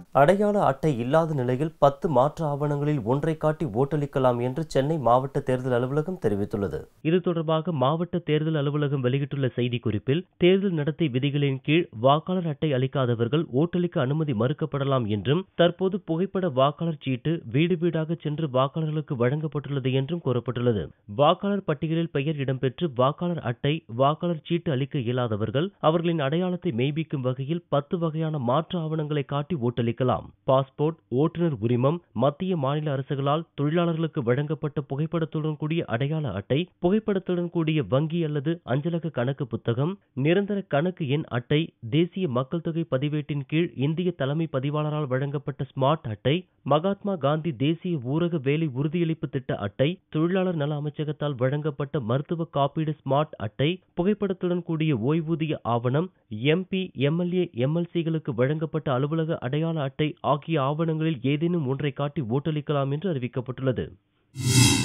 அடையாள அட்டை இல்லாத நிலையில் பத்து மாற்று ஆவணங்களில் ஒன்றை காட்டி ஓட்டளிக்கலாம் என்று சென்னை மாவட்ட தேர்தல் அலுவலகம் தெரிவித்துள்ளது இது தொடர்பாக மாவட்ட தேர்தல் அலுவலகம் வெளியிட்டுள்ள செய்திக்குறிப்பில் தேர்தல் நடத்தை விதிகளின் கீழ் வாக்காளர் அட்டை அளிக்காதவர்கள் ஓட்டளிக்க அனுமதி மறுக்கப்படலாம் என்றும் தற்போது புகைப்பட வாக்காளர் சீட்டு வீடு வீடாக சென்று வாக்காளர்களுக்கு வழங்கப்பட்டுள்ளது என்றும் கூறப்பட்டுள்ளது வாக்காளர் பட்டியலில் பெயர் இடம்பெற்று வாக்காளர் அட்டை வாக்காளர் சீட்டு அளிக்க இயலாதவர்கள் அவர்களின் அடையாளத்தை மெய்ப்பிக்கும் வகையில் பத்து வகையான மாற்று ஆவணங்களை காட்டி ஓட்டளிக்கலாம் பாஸ்போர்ட் ஓட்டுநர் உரிமம் மத்திய மாநில அரசுகளால் தொழிலாளர்களுக்கு வழங்கப்பட்ட புகைப்படத்துடன் கூடிய அடையாள அட்டை புகைப்படத்துடன் கூடிய வங்கி அல்லது அஞ்சலக கணக்கு புத்தகம் நிரந்தர கணக்கு எண் அட்டை தேசிய மக்கள் தொகை பதிவேட்டின் கீழ் இந்திய தலைமை பதிவாளரால் வழங்கப்பட்ட ஸ்மார்ட் அட்டை மகாத்மா காந்தி தேசிய ஊரக வேலை உறுதியளிப்பு திட்ட அட்டை தொழிலாளர் நல அமைச்சகத்தால் வழங்கப்பட்ட மருத்துவ காப்பீடு ஸ்மார்ட் அட்டை புகைப்படத்துடன் கூடிய ஓய்வூதிய ஆவணம் எம்பி எம்எல்ஏ எம்எல்சிகளுக்கு வழங்கப்பட்ட அலுவலக அடையாள அட்டை ஆகிய ஆவணங்களில் ஏதேனும் ஒன்றை காட்டி ஓட்டளிக்கலாம் என்று அறிவிக்கப்பட்டுள்ளது